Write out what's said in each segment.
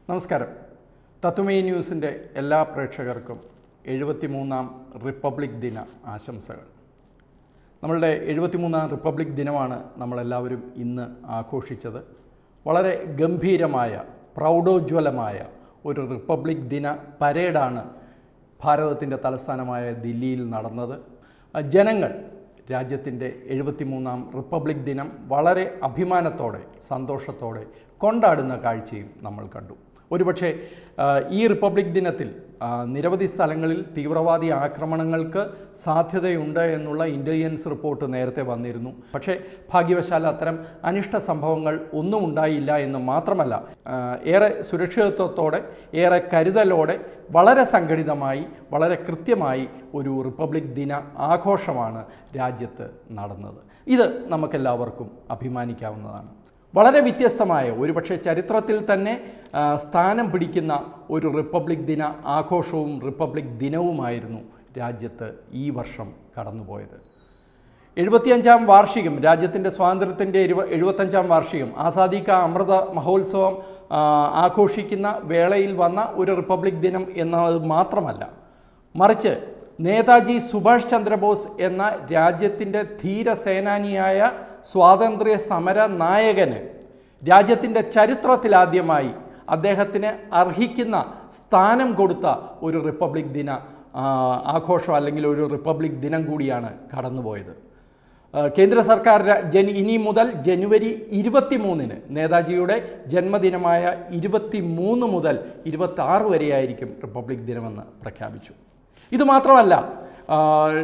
നമസ്കാരം തത്വമേ ന്യൂസിൻ്റെ എല്ലാ പ്രേക്ഷകർക്കും എഴുപത്തിമൂന്നാം റിപ്പബ്ലിക് ദിന ആശംസകൾ നമ്മളുടെ എഴുപത്തിമൂന്നാം റിപ്പബ്ലിക് ദിനമാണ് നമ്മളെല്ലാവരും ഇന്ന് ആഘോഷിച്ചത് വളരെ ഗംഭീരമായ പ്രൗഢോജ്വലമായ ഒരു റിപ്പബ്ലിക് ദിന പരേഡാണ് ഭാരതത്തിൻ്റെ തലസ്ഥാനമായ ദില്ലിയിൽ നടന്നത് ആ ജനങ്ങൾ രാജ്യത്തിൻ്റെ എഴുപത്തിമൂന്നാം റിപ്പബ്ലിക് ദിനം വളരെ അഭിമാനത്തോടെ സന്തോഷത്തോടെ കൊണ്ടാടുന്ന കാഴ്ചയും നമ്മൾ കണ്ടു ഒരുപക്ഷെ ആ, ഈ റിപ്പബ്ലിക് ദിനത്തിൽ ആ, നിരവധി സ്ഥലങ്ങളിൽ തീവ്രവാദി ആക്രമണങ്ങൾക്ക് സാധ്യതയുണ്ട് എന്നുള്ള ഇൻ്റലിജൻസ് റിപ്പോർട്ട് നേരത്തെ വന്നിരുന്നു പക്ഷേ ഭാഗ്യവശാൽ അത്തരം അനിഷ്ട സംഭവങ്ങൾ ഒന്നും ഉണ്ടായില്ല എന്ന് മാത്രമല്ല ആ, ഏറെ സുരക്ഷിതത്വത്തോടെ ഏറെ കരുതലോടെ വളരെ സംഘടിതമായി വളരെ കൃത്യമായി ഒരു റിപ്പബ്ലിക് ദിന ആഘോഷമാണ് രാജ്യത്ത് നടന്നത് ഇത് നമുക്കെല്ലാവർക്കും അഭിമാനിക്കാവുന്നതാണ് വളരെ വ്യത്യസ്തമായ ഒരുപക്ഷെ ചരിത്രത്തിൽ തന്നെ ആ, സ്ഥാനം പിടിക്കുന്ന ഒരു റിപ്പബ്ലിക് ദിന ആഘോഷവും റിപ്പബ്ലിക് ദിനവുമായിരുന്നു രാജ്യത്ത് ഈ വർഷം കടന്നുപോയത് എഴുപത്തിയഞ്ചാം വാർഷികം രാജ്യത്തിൻ്റെ സ്വാതന്ത്ര്യത്തിൻ്റെ എഴുപ എഴുപത്തഞ്ചാം വാർഷികം ആസാദി കാ അമൃത മഹോത്സവം ആ, ആഘോഷിക്കുന്ന വേളയിൽ വന്ന ഒരു റിപ്പബ്ലിക് ദിനം എന്നത് മാത്രമല്ല മറിച്ച് നേതാജി സുഭാഷ് ചന്ദ്രബോസ് എന്ന രാജ്യത്തിൻ്റെ ധീരസേനാനിയായ സ്വാതന്ത്ര്യ സമര നായകന് രാജ്യത്തിൻ്റെ ചരിത്രത്തിലാദ്യമായി അദ്ദേഹത്തിന് അർഹിക്കുന്ന സ്ഥാനം കൊടുത്ത ഒരു റിപ്പബ്ലിക് ദിന ആ, ആഘോഷം അല്ലെങ്കിൽ ഒരു റിപ്പബ്ലിക് ദിനം കൂടിയാണ് കടന്നുപോയത് ആ, കേന്ദ്ര സർക്കാർ ര- ജൻ ഇനി മുതൽ ജനുവരി ഇരുപത്തി മൂന്നിന് നേതാജിയുടെ ജന്മദിനമായ ഇരുപത്തി മൂന്ന് മുതൽ ഇരുപത്തി ആറ് വരെയായിരിക്കും റിപ്പബ്ലിക് ദിനമെന്ന് പ്രഖ്യാപിച്ചു ഇത് മാത്രമല്ല ആ,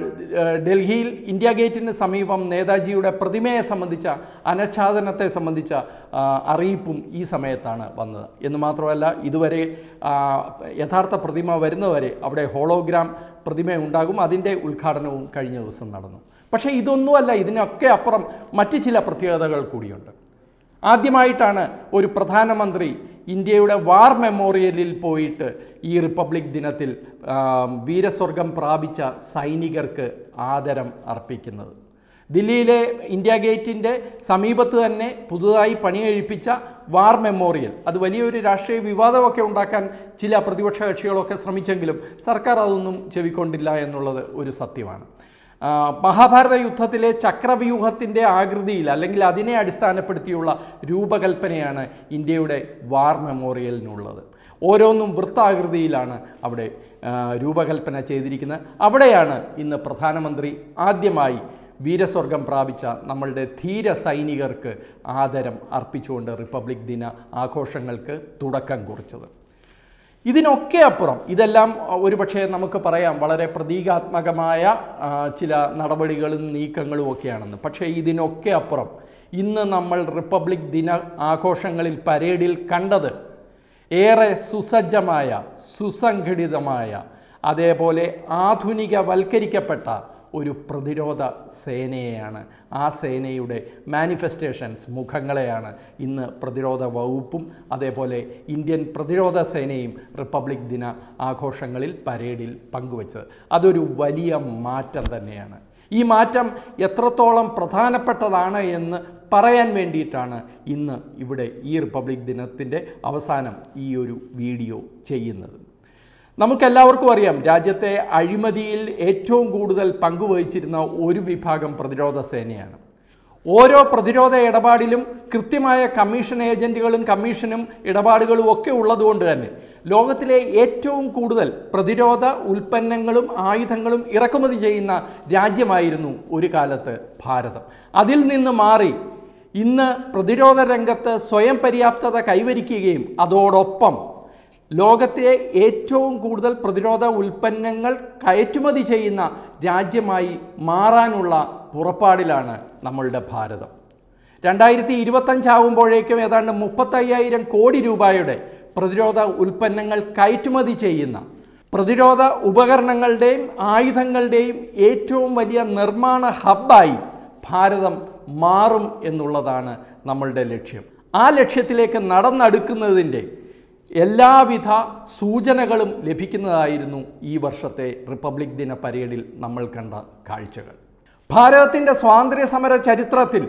ഡൽഹിയിൽ ഇന്ത്യ ഗേറ്റിന് സമീപം നേതാജിയുടെ പ്രതിമയെ സംബന്ധിച്ച അനച്ഛാദനത്തെ സംബന്ധിച്ച ആ, അറിയിപ്പും ഈ സമയത്താണ് വന്നത് എന്ന് മാത്രമല്ല ഇതുവരെ ആ, യഥാർത്ഥ പ്രതിമ വരുന്നവരെ അവിടെ ഹോളോഗ്രാം പ്രതിമ ഉണ്ടാകും അതിൻ്റെ ഉദ്ഘാടനവും കഴിഞ്ഞ ദിവസം നടന്നു പക്ഷേ ഇതൊന്നുമല്ല ഇതിനൊക്കെ അപ്പുറം മറ്റ് ചില പ്രത്യേകതകൾ കൂടിയുണ്ട് ആദ്യമായിട്ടാണ് ഒരു പ്രധാനമന്ത്രി ഇന്ത്യയുടെ വാർ മെമ്മോറിയലിൽ പോയിട്ട് ഈ റിപ്പബ്ലിക് ദിനത്തിൽ ആം, വീരസ്വർഗം പ്രാപിച്ച സൈനികർക്ക് ആദരം അർപ്പിക്കുന്നത് ദില്ലിയിലെ ഇന്ത്യ ഗേറ്റിൻ്റെ സമീപത്ത് തന്നെ പുതുതായി പണിയെഴുപ്പിച്ച വാർ മെമ്മോറിയൽ അത് വലിയൊരു രാഷ്ട്രീയ വിവാദമൊക്കെ ഉണ്ടാക്കാൻ ചില പ്രതിപക്ഷ കക്ഷികളൊക്കെ ശ്രമിച്ചെങ്കിലും സർക്കാർ അതൊന്നും ചെവിക്കൊണ്ടില്ല എന്നുള്ളത് ഒരു സത്യമാണ് ആ, മഹാഭാരത യുദ്ധത്തിലെ ചക്രവ്യൂഹത്തിൻ്റെ ആകൃതിയിൽ അല്ലെങ്കിൽ അതിനെ അടിസ്ഥാനപ്പെടുത്തിയുള്ള രൂപകൽപ്പനയാണ് ഇന്ത്യയുടെ വാർ മെമ്മോറിയലിനുള്ളത് ഓരോന്നും വൃത്താകൃതിയിലാണ് അവിടെ ആ, രൂപകൽപ്പന ചെയ്തിരിക്കുന്നത് അവിടെയാണ് ഇന്ന് പ്രധാനമന്ത്രി ആദ്യമായി വീരസ്വർഗം പ്രാപിച്ച നമ്മളുടെ ധീര സൈനികർക്ക് ആദരം അർപ്പിച്ചുകൊണ്ട് റിപ്പബ്ലിക് ദിന ആഘോഷങ്ങൾക്ക് തുടക്കം കുറിച്ചത് ഇതിനൊക്കെ അപ്പുറം ഇതെല്ലാം ഒരുപക്ഷെ നമുക്ക് പറയാം വളരെ പ്രതീകാത്മകമായ ആ, ചില നടപടികളും നീക്കങ്ങളും ഒക്കെയാണെന്ന് പക്ഷേ ഇതിനൊക്കെ അപ്പുറം ഇന്ന് നമ്മൾ റിപ്പബ്ലിക് ദിന ആഘോഷങ്ങളിൽ പരേഡിൽ കണ്ടത് ഏറെ സുസജ്ജമായ സുസംഘടിതമായ അതേപോലെ ആധുനികവൽക്കരിക്കപ്പെട്ട ഒരു പ്രതിരോധ സേനയെയാണ് ആ സേനയുടെ മാനിഫെസ്റ്റേഷൻസ് മുഖങ്ങളെയാണ് ഇന്ന് പ്രതിരോധ വകുപ്പും അതേപോലെ ഇന്ത്യൻ പ്രതിരോധ സേനയും റിപ്പബ്ലിക് ദിന ആഘോഷങ്ങളിൽ പരേഡിൽ പങ്കുവച്ചത് അതൊരു വലിയ മാറ്റം തന്നെയാണ് ഈ മാറ്റം എത്രത്തോളം പ്രധാനപ്പെട്ടതാണ് എന്ന് പറയാൻ വേണ്ടിയിട്ടാണ് ഇന്ന് ഇവിടെ ഈ റിപ്പബ്ലിക് ദിനത്തിൻ്റെ അവസാനം ഈ ഒരു വീഡിയോ ചെയ്യുന്നത് നമുക്കെല്ലാവർക്കും അറിയാം രാജ്യത്തെ അഴിമതിയിൽ ഏറ്റവും കൂടുതൽ പങ്കുവഹിച്ചിരുന്ന ഒരു വിഭാഗം പ്രതിരോധ സേനയാണ് ഓരോ പ്രതിരോധ ഇടപാടിലും കൃത്യമായ കമ്മീഷൻ ഏജൻറ്റുകളും കമ്മീഷനും ഇടപാടുകളും ഒക്കെ ഉള്ളതുകൊണ്ട് തന്നെ ലോകത്തിലെ ഏറ്റവും കൂടുതൽ പ്രതിരോധ ഉൽപ്പന്നങ്ങളും ആയുധങ്ങളും ഇറക്കുമതി ചെയ്യുന്ന രാജ്യമായിരുന്നു ഒരു കാലത്ത് ഭാരതം അതിൽ നിന്ന് മാറി ഇന്ന് പ്രതിരോധ രംഗത്ത് സ്വയം പര്യാപ്തത കൈവരിക്കുകയും അതോടൊപ്പം ലോകത്തെ ഏറ്റവും കൂടുതൽ പ്രതിരോധ ഉൽപ്പന്നങ്ങൾ കയറ്റുമതി ചെയ്യുന്ന രാജ്യമായി മാറാനുള്ള പുറപ്പാടിലാണ് നമ്മളുടെ ഭാരതം രണ്ടായിരത്തി ഇരുപത്തഞ്ചാവുമ്പോഴേക്കും ഏതാണ്ട് മുപ്പത്തയ്യായിരം കോടി രൂപയുടെ പ്രതിരോധ ഉൽപ്പന്നങ്ങൾ കയറ്റുമതി ചെയ്യുന്ന പ്രതിരോധ ഉപകരണങ്ങളുടെയും ആയുധങ്ങളുടെയും ഏറ്റവും വലിയ നിർമ്മാണ ഹബ്ബായി ഭാരതം മാറും എന്നുള്ളതാണ് നമ്മളുടെ ലക്ഷ്യം ആ ലക്ഷ്യത്തിലേക്ക് നടന്നെടുക്കുന്നതിൻ്റെ എല്ലാവിധ സൂചനകളും ലഭിക്കുന്നതായിരുന്നു ഈ വർഷത്തെ റിപ്പബ്ലിക് ദിന പരേഡിൽ നമ്മൾ കണ്ട കാഴ്ചകൾ ഭാരതത്തിൻ്റെ സ്വാതന്ത്ര്യ സമര ചരിത്രത്തിൽ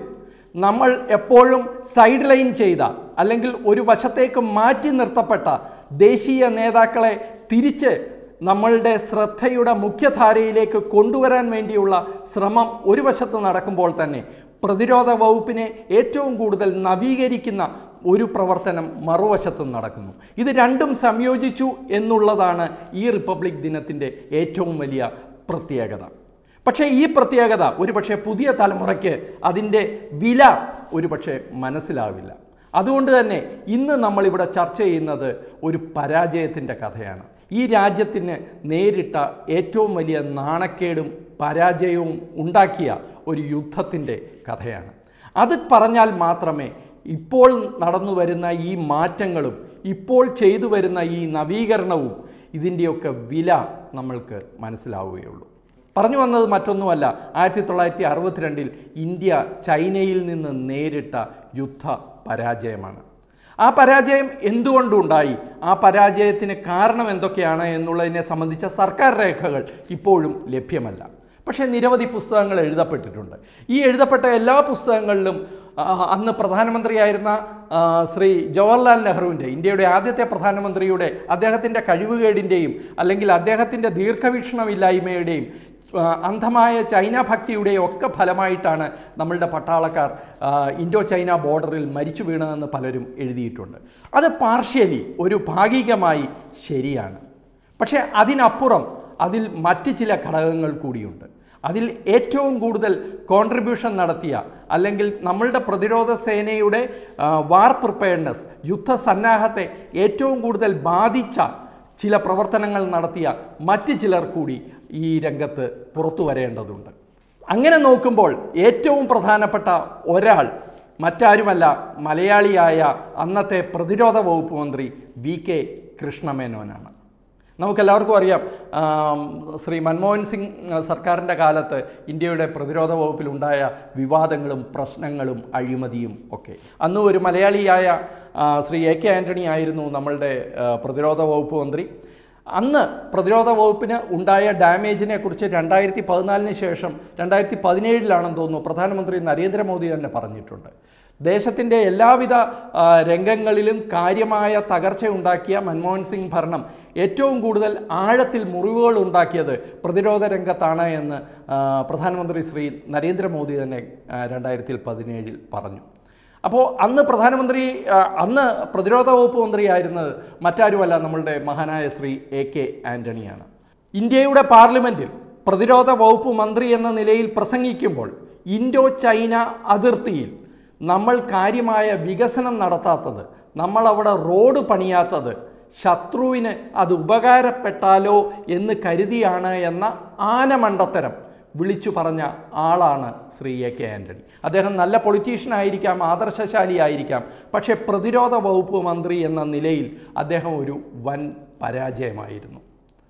നമ്മൾ എപ്പോഴും സൈഡ് ലൈൻ ചെയ്ത അല്ലെങ്കിൽ ഒരു വശത്തേക്ക് മാറ്റി നിർത്തപ്പെട്ട ദേശീയ നേതാക്കളെ തിരിച്ച് നമ്മളുടെ ശ്രദ്ധയുടെ മുഖ്യധാരയിലേക്ക് കൊണ്ടുവരാൻ വേണ്ടിയുള്ള ശ്രമം ഒരു വശത്ത് നടക്കുമ്പോൾ തന്നെ പ്രതിരോധ വകുപ്പിനെ ഏറ്റവും കൂടുതൽ നവീകരിക്കുന്ന ഒരു പ്രവർത്തനം മറുവശത്തും നടക്കുന്നു ഇത് രണ്ടും സംയോജിച്ചു എന്നുള്ളതാണ് ഈ റിപ്പബ്ലിക് ദിനത്തിൻ്റെ ഏറ്റവും വലിയ പ്രത്യേകത പക്ഷേ ഈ പ്രത്യേകത ഒരുപക്ഷെ പുതിയ തലമുറയ്ക്ക് അതിൻ്റെ വില ഒരുപക്ഷെ മനസ്സിലാവില്ല അതുകൊണ്ട് തന്നെ ഇന്ന് നമ്മളിവിടെ ചർച്ച ചെയ്യുന്നത് ഒരു പരാജയത്തിൻ്റെ കഥയാണ് ഈ രാജ്യത്തിന് നേരിട്ട ഏറ്റവും വലിയ നാണക്കേടും പരാജയവും ഉണ്ടാക്കിയ ഒരു യുദ്ധത്തിൻ്റെ കഥയാണ് അത് പറഞ്ഞാൽ മാത്രമേ ഇപ്പോൾ നടന്നു വരുന്ന ഈ മാറ്റങ്ങളും ഇപ്പോൾ ചെയ്തു വരുന്ന ഈ നവീകരണവും ഇതിൻ്റെയൊക്കെ വില നമ്മൾക്ക് മനസ്സിലാവുകയുള്ളൂ പറഞ്ഞു വന്നത് മറ്റൊന്നുമല്ല ആയിരത്തി തൊള്ളായിരത്തി അറുപത്തിരണ്ടിൽ ഇന്ത്യ ചൈനയിൽ നിന്ന് നേരിട്ട യുദ്ധ പരാജയമാണ് ആ പരാജയം എന്തുകൊണ്ടുണ്ടായി ആ പരാജയത്തിന് കാരണം എന്തൊക്കെയാണ് എന്നുള്ളതിനെ സംബന്ധിച്ച സർക്കാർ രേഖകൾ ഇപ്പോഴും ലഭ്യമല്ല പക്ഷേ നിരവധി പുസ്തകങ്ങൾ എഴുതപ്പെട്ടിട്ടുണ്ട് ഈ എഴുതപ്പെട്ട എല്ലാ പുസ്തകങ്ങളിലും ആ, അന്ന് പ്രധാനമന്ത്രിയായിരുന്ന ആ, ശ്രീ ജവഹർലാൽ നെഹ്റുവിൻ്റെ ഇന്ത്യയുടെ ആദ്യത്തെ പ്രധാനമന്ത്രിയുടെ അദ്ദേഹത്തിൻ്റെ കഴിവുകേടിൻ്റെയും അല്ലെങ്കിൽ അദ്ദേഹത്തിൻ്റെ ദീർഘവീക്ഷണമില്ലായ്മയുടെയും ആ, അന്ധമായ ചൈന ഭക്തിയുടെയും ഒക്കെ ഫലമായിട്ടാണ് നമ്മളുടെ പട്ടാളക്കാർ ആ, ഇൻഡോ ചൈന ബോർഡറിൽ മരിച്ചു വീണതെന്ന് പലരും എഴുതിയിട്ടുണ്ട് അത് പാർഷ്യലി ഒരു ഭാഗികമായി ശരിയാണ് പക്ഷേ അതിനപ്പുറം അതിൽ മറ്റ് ചില ഘടകങ്ങൾ കൂടിയുണ്ട് അതിൽ ഏറ്റവും കൂടുതൽ കോൺട്രിബ്യൂഷൻ നടത്തിയ അല്ലെങ്കിൽ നമ്മളുടെ പ്രതിരോധ സേനയുടെ വാർ പ്രിപ്പയർനെസ് യുദ്ധസന്നാഹത്തെ ഏറ്റവും കൂടുതൽ ബാധിച്ച ചില പ്രവർത്തനങ്ങൾ നടത്തിയ മറ്റ് ചിലർ കൂടി ഈ രംഗത്ത് പുറത്തു വരേണ്ടതുണ്ട് അങ്ങനെ നോക്കുമ്പോൾ ഏറ്റവും പ്രധാനപ്പെട്ട ഒരാൾ മറ്റാരുമല്ല മലയാളിയായ അന്നത്തെ പ്രതിരോധ വകുപ്പ് മന്ത്രി വി കെ കൃഷ്ണമേനോനാണ് നമുക്കെല്ലാവർക്കും അറിയാം ആം, ശ്രീ മൻമോഹൻ സിംഗ് ആ, സർക്കാരിൻ്റെ കാലത്ത് ഇന്ത്യയുടെ പ്രതിരോധ വകുപ്പിലുണ്ടായ വിവാദങ്ങളും പ്രശ്നങ്ങളും അഴിമതിയും ഒക്കെ അന്ന് ഒരു മലയാളിയായ ആ, ശ്രീ എ കെ ആൻ്റണി ആയിരുന്നു നമ്മളുടെ ആ, പ്രതിരോധ വകുപ്പ് മന്ത്രി അന്ന് പ്രതിരോധ വകുപ്പിന് ഉണ്ടായ ഡാമേജിനെ കുറിച്ച് രണ്ടായിരത്തി പതിനാലിന് ശേഷം രണ്ടായിരത്തി പതിനേഴിലാണെന്ന് തോന്നുന്നു പ്രധാനമന്ത്രി നരേന്ദ്രമോദി തന്നെ പറഞ്ഞിട്ടുണ്ട് ദേശത്തിൻ്റെ എല്ലാവിധ ആ, രംഗങ്ങളിലും കാര്യമായ തകർച്ച ഉണ്ടാക്കിയ മൻമോഹൻ സിംഗ് ഭരണം ഏറ്റവും കൂടുതൽ ആഴത്തിൽ മുറിവുകൾ ഉണ്ടാക്കിയത് പ്രതിരോധ രംഗത്താണ് എന്ന് ആ, പ്രധാനമന്ത്രി ശ്രീ നരേന്ദ്രമോദി തന്നെ രണ്ടായിരത്തി പതിനേഴിൽ പറഞ്ഞു അപ്പോൾ അന്ന് പ്രധാനമന്ത്രി ആ, അന്ന് പ്രതിരോധ വകുപ്പ് മന്ത്രിയായിരുന്നത് മറ്റാരുമല്ല നമ്മളുടെ മഹാനായ ശ്രീ എ കെ ആൻ്റണിയാണ് ഇന്ത്യയുടെ പാർലമെൻറ്റിൽ പ്രതിരോധ വകുപ്പ് മന്ത്രി എന്ന നിലയിൽ പ്രസംഗിക്കുമ്പോൾ ഇൻഡോ ചൈന അതിർത്തിയിൽ നമ്മൾ കാര്യമായ വികസനം നടത്താത്തത് നമ്മൾ അവിടെ റോഡ് പണിയാത്തത് ശത്രുവിന് അത് ഉപകാരപ്പെട്ടാലോ എന്ന് കരുതിയാണ് എന്ന ആനമണ്ടത്തരം വിളിച്ചു പറഞ്ഞ ആളാണ് ശ്രീ എ കെ ആൻ്റണി അദ്ദേഹം നല്ല പൊളിറ്റീഷ്യൻ ആയിരിക്കാം ആദർശശാലി ആയിരിക്കാം പക്ഷേ പ്രതിരോധ വകുപ്പ് മന്ത്രി എന്ന നിലയിൽ അദ്ദേഹം ഒരു വൻ പരാജയമായിരുന്നു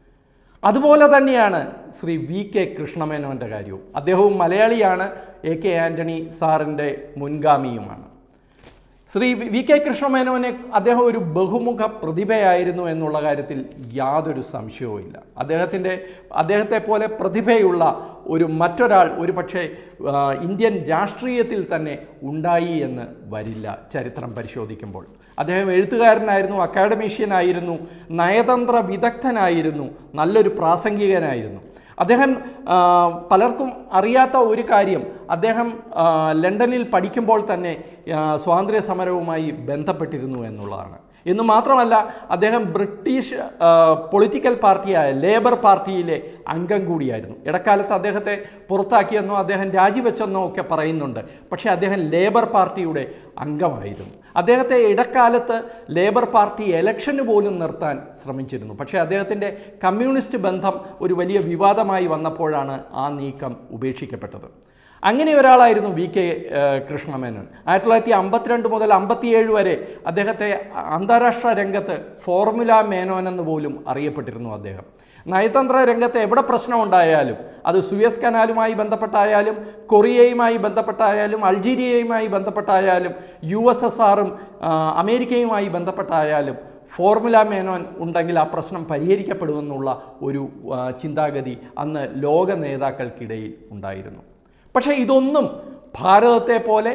അതുപോലെ തന്നെയാണ് ശ്രീ വി കെ കൃഷ്ണമേനോൻ്റെ കാര്യവും അദ്ദേഹവും മലയാളിയാണ് എ കെ ആൻ്റണി സാറിൻ്റെ മുൻഗാമിയുമാണ് ശ്രീ വി കെ കൃഷ്ണമേനോനെ അദ്ദേഹം ഒരു ബഹുമുഖ പ്രതിഭയായിരുന്നു എന്നുള്ള കാര്യത്തിൽ യാതൊരു സംശയവുമില്ല അദ്ദേഹത്തിൻ്റെ അദ്ദേഹത്തെ പോലെ പ്രതിഭയുള്ള ഒരു മറ്റൊരാൾ ഒരു പക്ഷേ ആ, ഇന്ത്യൻ രാഷ്ട്രീയത്തിൽ തന്നെ ഉണ്ടായി എന്ന് വരില്ല ചരിത്രം പരിശോധിക്കുമ്പോൾ അദ്ദേഹം എഴുത്തുകാരനായിരുന്നു അക്കാഡമീഷ്യനായിരുന്നു നയതന്ത്ര വിദഗ്ധനായിരുന്നു നല്ലൊരു പ്രാസംഗികനായിരുന്നു അദ്ദേഹം ആ, പലർക്കും അറിയാത്ത ഒരു കാര്യം അദ്ദേഹം ആ, ലണ്ടനിൽ പഠിക്കുമ്പോൾ തന്നെ ആ, സ്വാതന്ത്ര്യ സമരവുമായി ബന്ധപ്പെട്ടിരുന്നു എന്നുള്ളതാണ് എന്ന് മാത്രമല്ല അദ്ദേഹം ബ്രിട്ടീഷ് ആ, പൊളിറ്റിക്കൽ പാർട്ടിയായ ലേബർ പാർട്ടിയിലെ അംഗം കൂടിയായിരുന്നു ഇടക്കാലത്ത് അദ്ദേഹത്തെ പുറത്താക്കിയെന്നോ അദ്ദേഹം രാജിവെച്ചെന്നോ ഒക്കെ പറയുന്നുണ്ട് പക്ഷേ അദ്ദേഹം ലേബർ പാർട്ടിയുടെ അംഗമായിരുന്നു അദ്ദേഹത്തെ ഇടക്കാലത്ത് ലേബർ പാർട്ടി ഇലക്ഷന് പോലും നിർത്താൻ ശ്രമിച്ചിരുന്നു പക്ഷേ അദ്ദേഹത്തിൻ്റെ കമ്മ്യൂണിസ്റ്റ് ബന്ധം ഒരു വലിയ വിവാദമായി വന്നപ്പോഴാണ് ആ നീക്കം ഉപേക്ഷിക്കപ്പെട്ടത് അങ്ങനെ ഒരാളായിരുന്നു വി കെ ഏഹ്, കൃഷ്ണമേനോൻ ആയിരത്തി തൊള്ളായിരത്തി അമ്പത്തിരണ്ട് മുതൽ അമ്പത്തിയേഴ് വരെ അദ്ദേഹത്തെ അന്താരാഷ്ട്ര രംഗത്ത് ഫോർമുല മേനോൻ എന്ന് പോലും അറിയപ്പെട്ടിരുന്നു അദ്ദേഹം നയതന്ത്ര രംഗത്ത് എവിടെ പ്രശ്നമുണ്ടായാലും അത് സുയസ് കനാലുമായി ബന്ധപ്പെട്ടായാലും കൊറിയയുമായി ബന്ധപ്പെട്ടായാലും അൾജീരിയയുമായി ബന്ധപ്പെട്ടായാലും യു എസ് എസ് ആറും അമേരിക്കയുമായി ബന്ധപ്പെട്ടായാലും ഫോർമുല മേനോൻ ഉണ്ടെങ്കിൽ ആ പ്രശ്നം പരിഹരിക്കപ്പെടുമെന്നുള്ള ഒരു ആ, ചിന്താഗതി അന്ന് ലോക നേതാക്കൾക്കിടയിൽ ഉണ്ടായിരുന്നു പക്ഷേ ഇതൊന്നും ഭാരതത്തെ പോലെ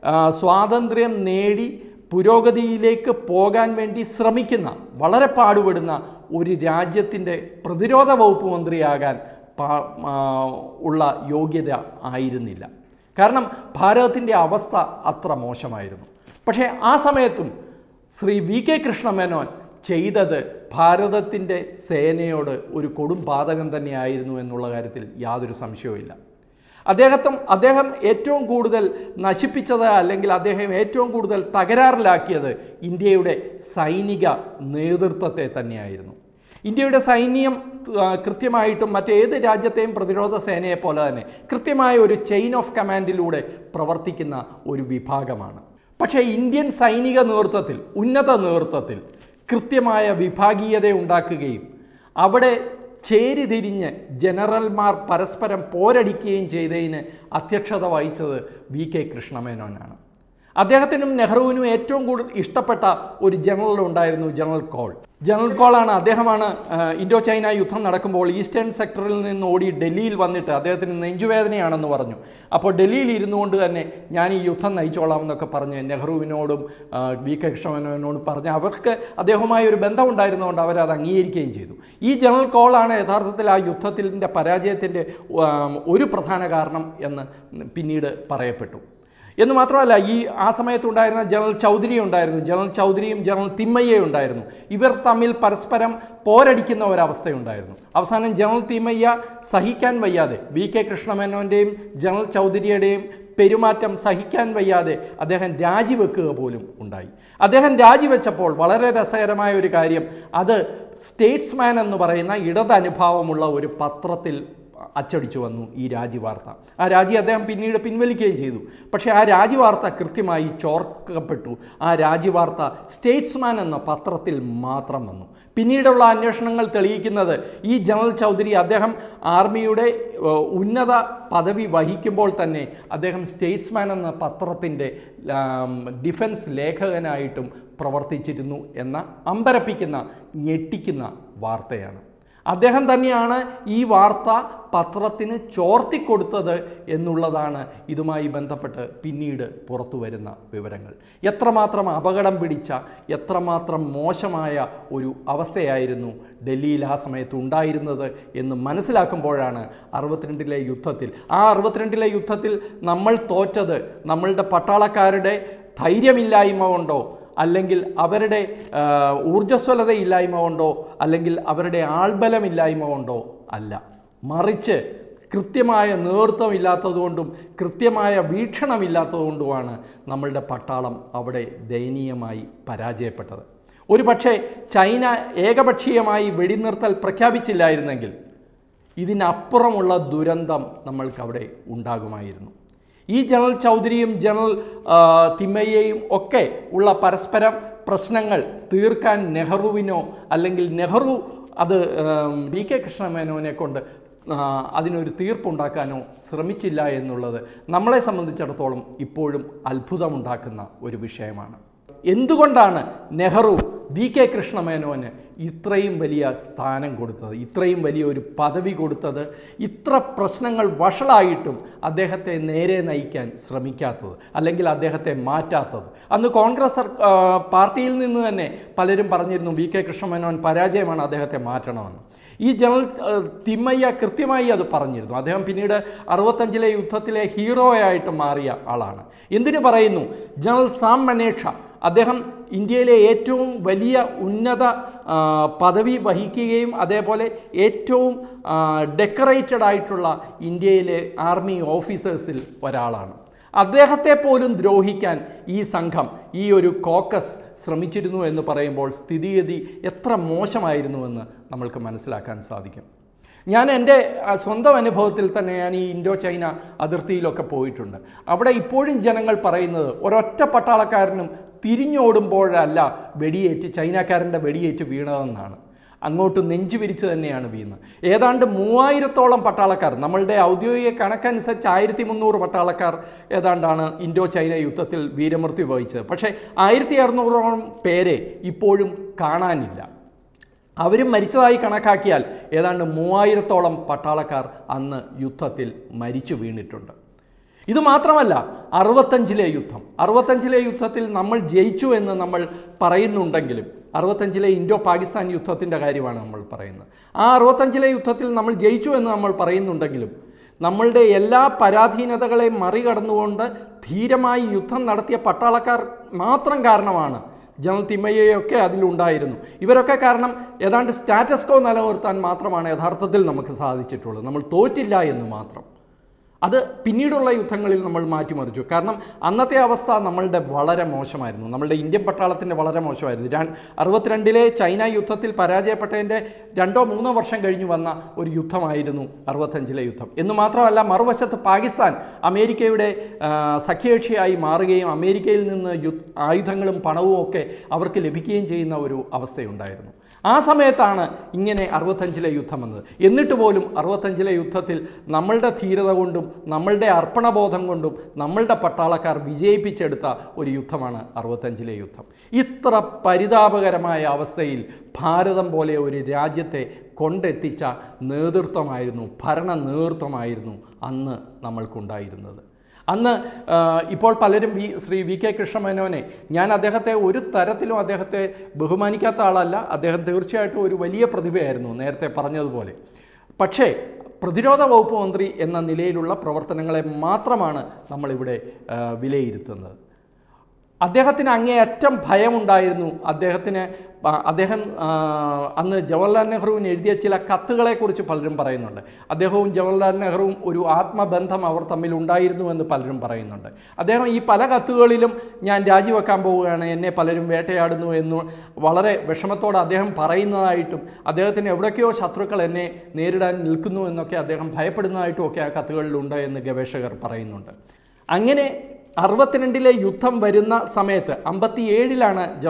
ആ, സ്വാതന്ത്ര്യം നേടി പുരോഗതിയിലേക്ക് പോകാൻ വേണ്ടി ശ്രമിക്കുന്ന വളരെ പാടുപെടുന്ന ഒരു രാജ്യത്തിൻ്റെ പ്രതിരോധ വകുപ്പ് മന്ത്രിയാകാൻ പാ- ആ, ഉള്ള യോഗ്യത ആയിരുന്നില്ല കാരണം ഭാരതത്തിൻ്റെ അവസ്ഥ അത്ര മോശമായിരുന്നു പക്ഷേ ആ സമയത്തും ശ്രീ വി കെ കൃഷ്ണമേനോൻ ചെയ്തത് ഭാരതത്തിൻ്റെ സേനയോട് ഒരു കൊടും പാതകം തന്നെയായിരുന്നു എന്നുള്ള കാര്യത്തിൽ യാതൊരു സംശയവുമില്ല അദ്ദേഹത്തും അദ്ദേഹം ഏറ്റവും കൂടുതൽ നശിപ്പിച്ചത് അല്ലെങ്കിൽ അദ്ദേഹം ഏറ്റവും കൂടുതൽ തകരാറിലാക്കിയത് ഇന്ത്യയുടെ സൈനിക നേതൃത്വത്തെ തന്നെയായിരുന്നു ഇന്ത്യയുടെ സൈന്യം ആ, കൃത്യമായിട്ടും മറ്റേത് രാജ്യത്തെയും പ്രതിരോധ സേനയെ പോലെ തന്നെ കൃത്യമായ ഒരു ചെയിൻ ഓഫ് കമാൻഡിലൂടെ പ്രവർത്തിക്കുന്ന ഒരു വിഭാഗമാണ് പക്ഷേ ഇന്ത്യൻ സൈനിക നേതൃത്വത്തിൽ ഉന്നത നേതൃത്വത്തിൽ കൃത്യമായ വിഭാഗീയത ഉണ്ടാക്കുകയും അവിടെ ചേരിതിരിഞ്ഞ് ജനറൽമാർ പരസ്പരം പോരടിക്കുകയും ചെയ്തതിന് അധ്യക്ഷത വഹിച്ചത് വി കെ കൃഷ്ണമേനോനാണ് അദ്ദേഹത്തിനും നെഹ്റുവിനും ഏറ്റവും കൂടുതൽ ഇഷ്ടപ്പെട്ട ഒരു ജനറൽ ഉണ്ടായിരുന്നു ജനറൽ കോൾ ജനറൽ കോളാണ് അദ്ദേഹമാണ് ആ, ഇൻഡോ ചൈന യുദ്ധം നടക്കുമ്പോൾ ഈസ്റ്റേൺ സെക്ടറിൽ നിന്ന് ഓടി ഡൽഹിയിൽ വന്നിട്ട് അദ്ദേഹത്തിന് നെഞ്ചുവേദനയാണെന്ന് പറഞ്ഞു അപ്പോൾ ഡൽഹിയിൽ ഇരുന്നു കൊണ്ട് തന്നെ ഞാൻ ഈ യുദ്ധം നയിച്ചോളാം എന്നൊക്കെ പറഞ്ഞ് നെഹ്റുവിനോടും ആ, വി കെ കൃഷ്ണമേനോനോടും പറഞ്ഞ് അവർക്ക് അദ്ദേഹവുമായി ഒരു ബന്ധമുണ്ടായിരുന്നതുകൊണ്ട് അവരത് അംഗീകരിക്കുകയും ചെയ്തു ഈ ജനറൽ കോളാണ് യഥാർത്ഥത്തിൽ ആ യുദ്ധത്തിൻ്റെ പരാജയത്തിൻ്റെ ഒരു പ്രധാന കാരണം എന്ന് പിന്നീട് പറയപ്പെട്ടു എന്ന് മാത്രമല്ല ഈ ആ സമയത്തുണ്ടായിരുന്ന ജനറൽ ചൗധരി ഉണ്ടായിരുന്നു ജനറൽ ചൗധരിയും ജനറൽ തിമ്മയ്യയും ഉണ്ടായിരുന്നു ഇവർ തമ്മിൽ പരസ്പരം പോരടിക്കുന്ന ഒരവസ്ഥയുണ്ടായിരുന്നു അവസാനം ജനറൽ തിമ്മയ്യ സഹിക്കാൻ വയ്യാതെ വി കെ കൃഷ്ണമേനോൻ്റെയും ജനറൽ ചൗധരിയുടെയും പെരുമാറ്റം സഹിക്കാൻ വയ്യാതെ അദ്ദേഹം രാജിവെക്കുക പോലും ഉണ്ടായി അദ്ദേഹം രാജിവെച്ചപ്പോൾ വളരെ രസകരമായ ഒരു കാര്യം അത് സ്റ്റേറ്റ്സ്മാൻ എന്ന് പറയുന്ന ഇടതനുഭാവമുള്ള ഒരു പത്രത്തിൽ അച്ചടിച്ചു വന്നു ഈ രാജിവാർത്ത ആ രാജി അദ്ദേഹം പിന്നീട് പിൻവലിക്കുകയും ചെയ്തു പക്ഷേ ആ രാജിവാർത്ത കൃത്യമായി ചോർക്കപ്പെട്ടു ആ രാജിവാർത്ത സ്റ്റേറ്റ്സ്മാൻ എന്ന പത്രത്തിൽ മാത്രം വന്നു പിന്നീടുള്ള അന്വേഷണങ്ങൾ തെളിയിക്കുന്നത് ഈ ജനറൽ ചൗധരി അദ്ദേഹം ആർമിയുടെ ഏഹ്, ഉന്നത പദവി വഹിക്കുമ്പോൾ തന്നെ അദ്ദേഹം സ്റ്റേറ്റ്സ്മാൻ എന്ന പത്രത്തിൻ്റെ ആം, ഡിഫൻസ് ലേഖകനായിട്ടും പ്രവർത്തിച്ചിരുന്നു എന്ന അമ്പരപ്പിക്കുന്ന ഞെട്ടിക്കുന്ന വാർത്തയാണ് അദ്ദേഹം തന്നെയാണ് ഈ വാർത്ത പത്രത്തിന് ചോർത്തിക്കൊടുത്തത് എന്നുള്ളതാണ് ഇതുമായി ബന്ധപ്പെട്ട് പിന്നീട് പുറത്തു വരുന്ന വിവരങ്ങൾ എത്രമാത്രം അപകടം പിടിച്ച എത്രമാത്രം മോശമായ ഒരു അവസ്ഥയായിരുന്നു ഡൽഹിയിൽ ആ സമയത്ത് ഉണ്ടായിരുന്നത് എന്ന് മനസ്സിലാക്കുമ്പോഴാണ് അറുപത്തിരണ്ടിലെ യുദ്ധത്തിൽ ആ അറുപത്തിരണ്ടിലെ യുദ്ധത്തിൽ നമ്മൾ തോറ്റത് നമ്മളുടെ പട്ടാളക്കാരുടെ ധൈര്യമില്ലായ്മ കൊണ്ടോ അല്ലെങ്കിൽ അവരുടെ ആ, ഊർജ്ജസ്വലതയില്ലായ്മ കൊണ്ടോ അല്ലെങ്കിൽ അവരുടെ ആൾബലമില്ലായ്മ കൊണ്ടോ അല്ല മറിച്ച് കൃത്യമായ നേതൃത്വം ഇല്ലാത്തതുകൊണ്ടും കൃത്യമായ വീക്ഷണമില്ലാത്തതുകൊണ്ടുമാണ് നമ്മളുടെ പട്ടാളം അവിടെ ദയനീയമായി പരാജയപ്പെട്ടത് ഒരു പക്ഷേ ചൈന ഏകപക്ഷീയമായി വെടിനിർത്തൽ പ്രഖ്യാപിച്ചില്ലായിരുന്നെങ്കിൽ ഇതിനപ്പുറമുള്ള ദുരന്തം നമ്മൾക്കവിടെ ഉണ്ടാകുമായിരുന്നു ഈ ജനറൽ ചൗധരിയും ജനറൽ ആ, തിമ്മയ്യയും ഒക്കെ ഉള്ള പരസ്പരം പ്രശ്നങ്ങൾ തീർക്കാൻ നെഹ്റുവിനോ അല്ലെങ്കിൽ നെഹ്റു അത് ഉം, വി കെ കൃഷ്ണമേനോനെ കൊണ്ട് ആ, അതിനൊരു തീർപ്പുണ്ടാക്കാനോ ശ്രമിച്ചില്ല എന്നുള്ളത് നമ്മളെ സംബന്ധിച്ചിടത്തോളം ഇപ്പോഴും അത്ഭുതമുണ്ടാക്കുന്ന ഒരു വിഷയമാണ് എന്തുകൊണ്ടാണ് നെഹ്റു വി കെ കൃഷ്ണമേനോന് ഇത്രയും വലിയ സ്ഥാനം കൊടുത്തത് ഇത്രയും വലിയ ഒരു പദവി കൊടുത്തത് ഇത്ര പ്രശ്നങ്ങൾ വഷളായിട്ടും അദ്ദേഹത്തെ നേരെ നയിക്കാൻ ശ്രമിക്കാത്തത് അല്ലെങ്കിൽ അദ്ദേഹത്തെ മാറ്റാത്തത് അന്ന് കോൺഗ്രസ് സർ- ആ, പാർട്ടിയിൽ നിന്ന് തന്നെ പലരും പറഞ്ഞിരുന്നു വി കെ കൃഷ്ണമേനോൻ പരാജയമാണ് അദ്ദേഹത്തെ മാറ്റണമെന്ന് ഈ ജനറൽ ആ, തിമ്മയ്യ കൃത്യമായി അത് പറഞ്ഞിരുന്നു അദ്ദേഹം പിന്നീട് അറുപത്തഞ്ചിലെ യുദ്ധത്തിലെ ഹീറോയായിട്ട് മാറിയ ആളാണ് എന്തിനു പറയുന്നു ജനറൽ സാം മനേക്ഷ അദ്ദേഹം ഇന്ത്യയിലെ ഏറ്റവും വലിയ ഉന്നത ആ, പദവി വഹിക്കുകയും അതേപോലെ ഏറ്റവും ഡെക്കറേറ്റഡ് ആയിട്ടുള്ള ഇന്ത്യയിലെ ആർമി ഓഫീസേഴ്സിൽ ഒരാളാണ് അദ്ദേഹത്തെ പോലും ദ്രോഹിക്കാൻ ഈ സംഘം ഈ ഒരു കോക്കസ് ശ്രമിച്ചിരുന്നു എന്ന് പറയുമ്പോൾ സ്ഥിതിഗതി എത്ര മോശമായിരുന്നുവെന്ന് നമ്മൾക്ക് മനസ്സിലാക്കാൻ സാധിക്കും ഞാൻ എൻ്റെ ആ, സ്വന്തം അനുഭവത്തിൽ തന്നെ ഞാൻ ഈ ഇൻഡോ ചൈന അതിർത്തിയിലൊക്കെ പോയിട്ടുണ്ട് അവിടെ ഇപ്പോഴും ജനങ്ങൾ പറയുന്നത് ഒരൊറ്റ പട്ടാളക്കാരനും തിരിഞ്ഞോടുമ്പോഴല്ല വെടിയേറ്റ് ചൈനക്കാരൻ്റെ വെടിയേറ്റ് വീണതെന്നാണ് അങ്ങോട്ട് നെഞ്ചു വിരിച്ച് തന്നെയാണ് വീണത് ഏതാണ്ട് മൂവായിരത്തോളം പട്ടാളക്കാർ നമ്മളുടെ ഔദ്യോഗിക കണക്കനുസരിച്ച് ആയിരത്തി മുന്നൂറ് പട്ടാളക്കാർ ഏതാണ്ടാണ് ഇൻഡോ ചൈന യുദ്ധത്തിൽ വീരമൃത്യു വഹിച്ചത് പക്ഷേ ആയിരത്തി അറുന്നൂറോളം പേരെ ഇപ്പോഴും കാണാനില്ല അവരും മരിച്ചതായി കണക്കാക്കിയാൽ ഏതാണ്ട് മൂവായിരത്തോളം പട്ടാളക്കാർ അന്ന് യുദ്ധത്തിൽ മരിച്ചു വീണിട്ടുണ്ട് ഇത് മാത്രമല്ല അറുപത്തഞ്ചിലെ യുദ്ധം അറുപത്തഞ്ചിലെ യുദ്ധത്തിൽ നമ്മൾ ജയിച്ചു എന്ന് നമ്മൾ പറയുന്നുണ്ടെങ്കിലും അറുപത്തഞ്ചിലെ ഇൻഡോ പാകിസ്ഥാൻ യുദ്ധത്തിൻ്റെ കാര്യമാണ് നമ്മൾ പറയുന്നത് ആ അറുപത്തഞ്ചിലെ യുദ്ധത്തിൽ നമ്മൾ ജയിച്ചു എന്ന് നമ്മൾ പറയുന്നുണ്ടെങ്കിലും നമ്മളുടെ എല്ലാ പരാധീനതകളെ മറികടന്നുകൊണ്ട് ധീരമായി യുദ്ധം നടത്തിയ പട്ടാളക്കാർ മാത്രം കാരണമാണ് ജനറൽ തിമ്മയ്യയൊക്കെ അതിലുണ്ടായിരുന്നു ഇവരൊക്കെ കാരണം ഏതാണ്ട് സ്റ്റാറ്റസ് കോ നിലനിർത്താൻ മാത്രമാണ് യഥാർത്ഥത്തിൽ നമുക്ക് സാധിച്ചിട്ടുള്ളത് നമ്മൾ തോറ്റില്ല എന്ന് മാത്രം അത് പിന്നീടുള്ള യുദ്ധങ്ങളിൽ നമ്മൾ മാറ്റിമറിച്ചു കാരണം അന്നത്തെ അവസ്ഥ നമ്മളുടെ വളരെ മോശമായിരുന്നു നമ്മളുടെ ഇന്ത്യൻ പട്ടാളത്തിൻ്റെ വളരെ മോശമായിരുന്നു രണ്ട് അറുപത്തിരണ്ടിലെ ചൈന യുദ്ധത്തിൽ പരാജയപ്പെട്ടതിൻ്റെ രണ്ടോ മൂന്നോ വർഷം കഴിഞ്ഞ് വന്ന ഒരു യുദ്ധമായിരുന്നു അറുപത്തഞ്ചിലെ യുദ്ധം എന്ന് മാത്രമല്ല മറുവശത്ത് പാകിസ്ഥാൻ അമേരിക്കയുടെ ആ, സഖ്യകക്ഷിയായി മാറുകയും അമേരിക്കയിൽ നിന്ന് യു ആയുധങ്ങളും പണവും ഒക്കെ അവർക്ക് ലഭിക്കുകയും ചെയ്യുന്ന ഒരു അവസ്ഥയുണ്ടായിരുന്നു ആ സമയത്താണ് ഇങ്ങനെ അറുപത്തഞ്ചിലെ യുദ്ധം വന്നത് എന്നിട്ട് പോലും അറുപത്തഞ്ചിലെ യുദ്ധത്തിൽ നമ്മളുടെ ധീരത കൊണ്ടും നമ്മളുടെ അർപ്പണബോധം കൊണ്ടും നമ്മളുടെ പട്ടാളക്കാർ വിജയിപ്പിച്ചെടുത്ത ഒരു യുദ്ധമാണ് അറുപത്തഞ്ചിലെ യുദ്ധം ഇത്ര പരിതാപകരമായ അവസ്ഥയിൽ ഭാരതം പോലെ ഒരു രാജ്യത്തെ കൊണ്ടെത്തിച്ച നേതൃത്വമായിരുന്നു ഭരണ നേതൃത്വമായിരുന്നു അന്ന് നമ്മൾക്കുണ്ടായിരുന്നത് അന്ന് ആ, ഇപ്പോൾ പലരും വി ശ്രീ വി കെ കൃഷ്ണമേനോനെ ഞാൻ അദ്ദേഹത്തെ ഒരു തരത്തിലും അദ്ദേഹത്തെ ബഹുമാനിക്കാത്ത ആളല്ല അദ്ദേഹം തീർച്ചയായിട്ടും ഒരു വലിയ പ്രതിഭയായിരുന്നു നേരത്തെ പറഞ്ഞതുപോലെ പക്ഷേ പ്രതിരോധ വകുപ്പ് മന്ത്രി എന്ന നിലയിലുള്ള പ്രവർത്തനങ്ങളെ മാത്രമാണ് നമ്മളിവിടെ ആ, വിലയിരുത്തുന്നത് അദ്ദേഹത്തിന് അങ്ങേയറ്റം ഭയമുണ്ടായിരുന്നു അദ്ദേഹത്തിന് പ- അദ്ദേഹം ആ, അന്ന് ജവഹർലാൽ നെഹ്റുവിന് എഴുതിയ ചില കത്തുകളെക്കുറിച്ച് പലരും പറയുന്നുണ്ട് അദ്ദേഹവും ജവഹർലാൽ നെഹ്റുവും ഒരു ആത്മബന്ധം അവർ തമ്മിൽ ഉണ്ടായിരുന്നു എന്ന് പലരും പറയുന്നുണ്ട് അദ്ദേഹം ഈ പല കത്തുകളിലും ഞാൻ രാജിവെക്കാൻ പോവുകയാണ് എന്നെ പലരും വേട്ടയാടുന്നു എന്ന് വളരെ വിഷമത്തോടെ അദ്ദേഹം പറയുന്നതായിട്ടും അദ്ദേഹത്തിന് എവിടേക്കോ ശത്രുക്കൾ എന്നെ നേരിടാൻ നിൽക്കുന്നു എന്നൊക്കെ അദ്ദേഹം ഭയപ്പെടുന്നതായിട്ടും ഒക്കെ ആ കത്തുകളിലുണ്ട് എന്ന് ഗവേഷകർ പറയുന്നുണ്ട് അങ്ങനെ അറുപത്തിരണ്ടിലെ യുദ്ധം വരുന്ന സമയത്ത് അമ്പത്തിയേഴിലാണ് ജവ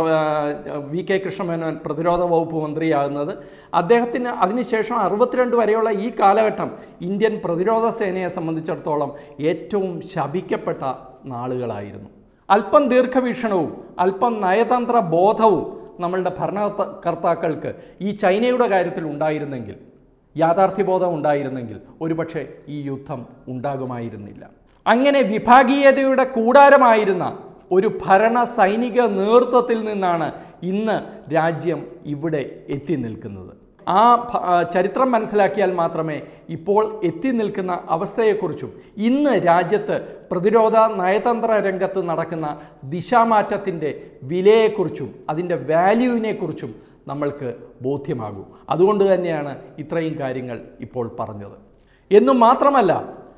വി കെ കൃഷ്ണമേനോൻ പ്രതിരോധ വകുപ്പ് മന്ത്രിയാകുന്നത് അദ്ദേഹത്തിന് അതിനുശേഷം അറുപത്തിരണ്ട് വരെയുള്ള ഈ കാലഘട്ടം ഇന്ത്യൻ പ്രതിരോധ സേനയെ സംബന്ധിച്ചിടത്തോളം ഏറ്റവും ശപിക്കപ്പെട്ട നാളുകളായിരുന്നു അല്പം ദീർഘവീക്ഷണവും അല്പം നയതന്ത്ര ബോധവും നമ്മളുടെ ഭരണകർത്താക്കൾക്ക് ഈ ചൈനയുടെ കാര്യത്തിൽ ഉണ്ടായിരുന്നെങ്കിൽ യാഥാർത്ഥ്യബോധം ഉണ്ടായിരുന്നെങ്കിൽ ഒരുപക്ഷെ ഈ യുദ്ധം ഉണ്ടാകുമായിരുന്നില്ല അങ്ങനെ വിഭാഗീയതയുടെ കൂടാരമായിരുന്ന ഒരു ഭരണ സൈനിക നേതൃത്വത്തിൽ നിന്നാണ് ഇന്ന് രാജ്യം ഇവിടെ എത്തി നിൽക്കുന്നത് ആ ഭ- ആ ചരിത്രം മനസ്സിലാക്കിയാൽ മാത്രമേ ഇപ്പോൾ എത്തി നിൽക്കുന്ന അവസ്ഥയെക്കുറിച്ചും ഇന്ന് രാജ്യത്ത് പ്രതിരോധ നയതന്ത്ര രംഗത്ത് നടക്കുന്ന ദിശാമാറ്റത്തിൻ്റെ വിലയെക്കുറിച്ചും അതിൻ്റെ വാല്യൂവിനെക്കുറിച്ചും നമ്മൾക്ക് ബോധ്യമാകൂ അതുകൊണ്ട് തന്നെയാണ് ഇത്രയും കാര്യങ്ങൾ ഇപ്പോൾ പറഞ്ഞത് എന്നും മാത്രമല്ല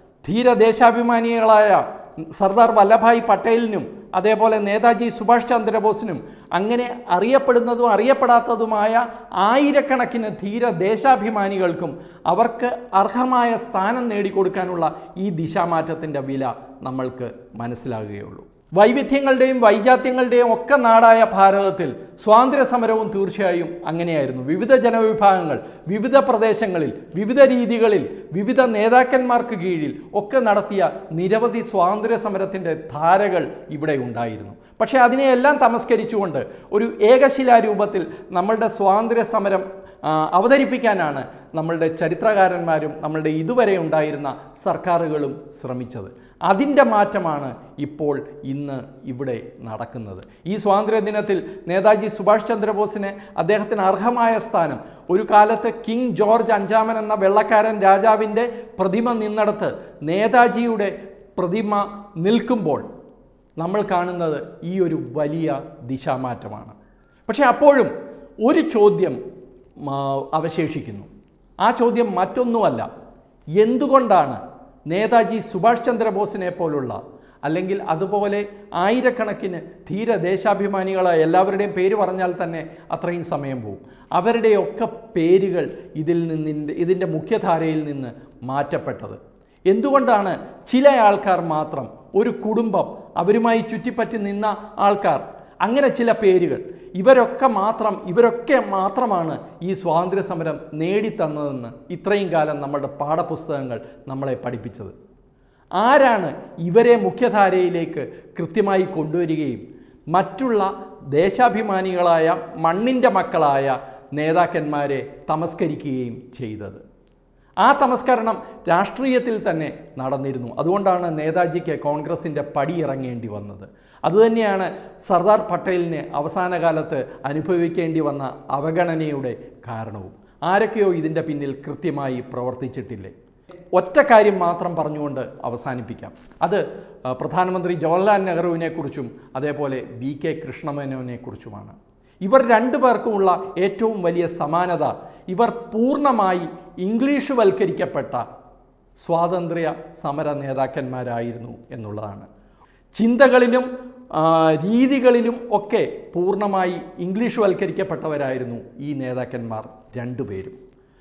ധീരദേശാഭിമാനികളായ സർദാർ വല്ലഭായ് പട്ടേലിനും അതേപോലെ നേതാജി സുഭാഷ് ചന്ദ്രബോസിനും അങ്ങനെ അറിയപ്പെടുന്നതും അറിയപ്പെടാത്തതുമായ ആയിരക്കണക്കിന് ധീര ദേശാഭിമാനികൾക്കും അവർക്ക് അർഹമായ സ്ഥാനം നേടിക്കൊടുക്കാനുള്ള ഈ ദിശാമാറ്റത്തിൻ്റെ വില നമ്മൾക്ക് മനസ്സിലാകുകയുള്ളൂ വൈവിധ്യങ്ങളുടെയും വൈജാത്യങ്ങളുടെയും ഒക്കെ നാടായ ഭാരതത്തിൽ സ്വാതന്ത്ര്യ സമരവും തീർച്ചയായും അങ്ങനെയായിരുന്നു വിവിധ ജനവിഭാഗങ്ങൾ വിവിധ പ്രദേശങ്ങളിൽ വിവിധ രീതികളിൽ വിവിധ നേതാക്കന്മാർക്ക് കീഴിൽ ഒക്കെ നടത്തിയ നിരവധി സ്വാതന്ത്ര്യ സമരത്തിൻ്റെ ധാരകൾ ഇവിടെ ഉണ്ടായിരുന്നു പക്ഷേ അതിനെയെല്ലാം തമസ്കരിച്ചുകൊണ്ട് ഒരു ഏകശിലാരൂപത്തിൽ നമ്മളുടെ സ്വാതന്ത്ര്യ സമരം ആ, അവതരിപ്പിക്കാനാണ് നമ്മളുടെ ചരിത്രകാരന്മാരും നമ്മളുടെ ഇതുവരെ ഉണ്ടായിരുന്ന സർക്കാരുകളും ശ്രമിച്ചത് അതിൻ്റെ മാറ്റമാണ് ഇപ്പോൾ ഇന്ന് ഇവിടെ നടക്കുന്നത് ഈ സ്വാതന്ത്ര്യ ദിനത്തിൽ നേതാജി സുഭാഷ് ചന്ദ്രബോസിന് അദ്ദേഹത്തിന് അർഹമായ സ്ഥാനം ഒരു കാലത്ത് കിങ് ജോർജ് അഞ്ചാമൻ എന്ന വെള്ളക്കാരൻ രാജാവിൻ്റെ പ്രതിമ നിന്നിടത്ത് നേതാജിയുടെ പ്രതിമ നിൽക്കുമ്പോൾ നമ്മൾ കാണുന്നത് ഈ ഒരു വലിയ ദിശാമാറ്റമാണ് പക്ഷേ അപ്പോഴും ഒരു ചോദ്യം ആ, അവശേഷിക്കുന്നു ആ ചോദ്യം മറ്റൊന്നുമല്ല എന്തുകൊണ്ടാണ് നേതാജി സുഭാഷ് ചന്ദ്രബോസിനെ പോലുള്ള അല്ലെങ്കിൽ അതുപോലെ ആയിരക്കണക്കിന് ധീര ദേശാഭിമാനികളായ എല്ലാവരുടെയും പേര് പറഞ്ഞാൽ തന്നെ അത്രയും സമയം പോകും അവരുടെയൊക്കെ പേരുകൾ ഇതിൽ നിന്നിൻ്റെ ഇതിൻ്റെ മുഖ്യധാരയിൽ നിന്ന് മാറ്റപ്പെട്ടത് എന്തുകൊണ്ടാണ് ചില ആൾക്കാർ മാത്രം ഒരു കുടുംബം അവരുമായി ചുറ്റിപ്പറ്റി നിന്ന ആൾക്കാർ അങ്ങനെ ചില പേരുകൾ ഇവരൊക്കെ മാത്രം ഇവരൊക്കെ മാത്രമാണ് ഈ സ്വാതന്ത്ര്യ സമരം നേടിത്തന്നതെന്ന് ഇത്രയും കാലം നമ്മളുടെ പാഠപുസ്തകങ്ങൾ നമ്മളെ പഠിപ്പിച്ചത് ആരാണ് ഇവരെ മുഖ്യധാരയിലേക്ക് കൃത്യമായി കൊണ്ടുവരികയും മറ്റുള്ള ദേശാഭിമാനികളായ മണ്ണിൻ്റെ മക്കളായ നേതാക്കന്മാരെ തമസ്കരിക്കുകയും ചെയ്തത് ആ തമസ്കരണം രാഷ്ട്രീയത്തിൽ തന്നെ നടന്നിരുന്നു അതുകൊണ്ടാണ് നേതാജിക്ക് കോൺഗ്രസിൻ്റെ പടിയിറങ്ങേണ്ടി വന്നത് അതുതന്നെയാണ് സർദാർ പട്ടേലിന് അവസാന കാലത്ത് അനുഭവിക്കേണ്ടി വന്ന അവഗണനയുടെ കാരണവും ആരൊക്കെയോ ഇതിൻ്റെ പിന്നിൽ കൃത്യമായി പ്രവർത്തിച്ചിട്ടില്ലേ ഒറ്റ കാര്യം മാത്രം പറഞ്ഞുകൊണ്ട് അവസാനിപ്പിക്കാം അത് ആ, പ്രധാനമന്ത്രി ജവഹർലാൽ നെഹ്റുവിനെക്കുറിച്ചും അതേപോലെ വി കെ കൃഷ്ണമേനോനെക്കുറിച്ചുമാണ് ഇവർ രണ്ടു പേർക്കുമുള്ള ഏറ്റവും വലിയ സമാനത ഇവർ പൂർണ്ണമായി ഇംഗ്ലീഷ് വൽക്കരിക്കപ്പെട്ട സ്വാതന്ത്ര്യ സമര നേതാക്കന്മാരായിരുന്നു എന്നുള്ളതാണ് ചിന്തകളിലും ആ, രീതികളിലും ഒക്കെ പൂർണ്ണമായി ഇംഗ്ലീഷ് വൽക്കരിക്കപ്പെട്ടവരായിരുന്നു ഈ നേതാക്കന്മാർ രണ്ടുപേരും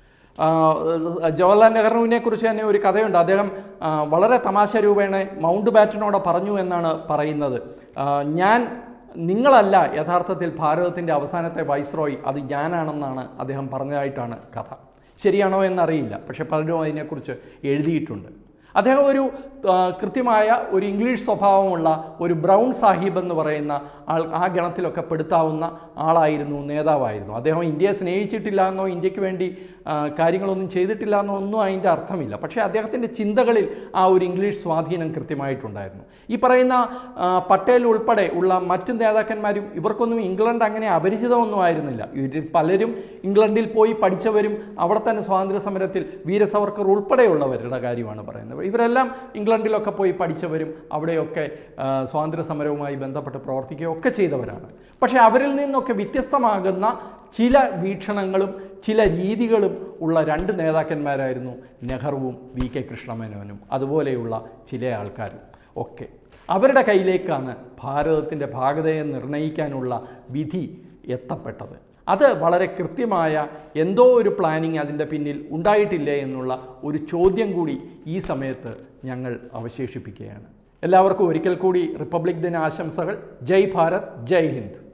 ആ, ജവഹർലാൽ നെഹ്റുവിനെ കുറിച്ച് തന്നെ ഒരു കഥയുണ്ട് അദ്ദേഹം ആ, വളരെ തമാശ രൂപേണ മൗണ്ട് ബാറ്റനോട് പറഞ്ഞു എന്നാണ് പറയുന്നത് ആ, ഞാൻ നിങ്ങളല്ല യഥാർത്ഥത്തിൽ ഭാരതത്തിൻ്റെ അവസാനത്തെ വൈസ്രോയ് അത് ഞാനാണെന്നാണ് അദ്ദേഹം പറഞ്ഞതായിട്ടാണ് കഥ ശരിയാണോ എന്നറിയില്ല പക്ഷെ പലരും അതിനെക്കുറിച്ച് എഴുതിയിട്ടുണ്ട് അദ്ദേഹം ഒരു ആ, കൃത്യമായ ഒരു ഇംഗ്ലീഷ് സ്വഭാവമുള്ള ഒരു ബ്രൗൺ സാഹിബ് എന്ന് പറയുന്ന ആൾ ആ ഗണത്തിലൊക്കെ പെടുത്താവുന്ന ആളായിരുന്നു നേതാവായിരുന്നു അദ്ദേഹം ഇന്ത്യയെ സ്നേഹിച്ചിട്ടില്ല എന്നോ ഇന്ത്യക്ക് വേണ്ടി ആ, കാര്യങ്ങളൊന്നും ചെയ്തിട്ടില്ല എന്നോ ഒന്നും അതിൻ്റെ അർത്ഥമില്ല പക്ഷേ അദ്ദേഹത്തിൻ്റെ ചിന്തകളിൽ ആ ഒരു ഇംഗ്ലീഷ് സ്വാധീനം കൃത്യമായിട്ടുണ്ടായിരുന്നു ഈ പറയുന്ന ആ, പട്ടേൽ ഉൾപ്പെടെ ഉള്ള മറ്റു നേതാക്കന്മാരും ഇവർക്കൊന്നും ഇംഗ്ലണ്ട് അങ്ങനെ അപരിചിതമൊന്നും ആയിരുന്നില്ല ഇവർ പലരും ഇംഗ്ലണ്ടിൽ പോയി പഠിച്ചവരും അവിടെ തന്നെ സ്വാതന്ത്ര്യ സമരത്തിൽ വീരസവർക്കർ ഉൾപ്പെടെയുള്ളവരുടെ കാര്യമാണ് പറയുന്നത് ഇവരെല്ലാം ഇംഗ്ലണ്ടിലൊക്കെ പോയി പഠിച്ചവരും അവിടെയൊക്കെ ആ, സ്വാതന്ത്ര്യ സമരവുമായി ബന്ധപ്പെട്ട് പ്രവർത്തിക്കുകയും ഒക്കെ ചെയ്തവരാണ് പക്ഷേ അവരിൽ നിന്നൊക്കെ വ്യത്യസ്തമാകുന്ന ചില വീക്ഷണങ്ങളും ചില രീതികളും ഉള്ള രണ്ട് നേതാക്കന്മാരായിരുന്നു നെഹ്റുവും വി കെ കൃഷ്ണമേനോനും അതുപോലെയുള്ള ചില ആൾക്കാരും ഒക്കെ അവരുടെ കയ്യിലേക്കാണ് ഭാരതത്തിൻ്റെ ഭാഗതയെ നിർണ്ണയിക്കാനുള്ള വിധി എത്തപ്പെട്ടത് അത് വളരെ കൃത്യമായ എന്തോ ഒരു പ്ലാനിങ് അതിൻ്റെ പിന്നിൽ ഉണ്ടായിട്ടില്ലേ എന്നുള്ള ഒരു ചോദ്യം കൂടി ഈ സമയത്ത് ഞങ്ങൾ അവശേഷിപ്പിക്കുകയാണ് എല്ലാവർക്കും ഒരിക്കൽ കൂടി റിപ്പബ്ലിക് ദിന ആശംസകൾ ജയ് ഭാരത് ജയ് ഹിന്ദ്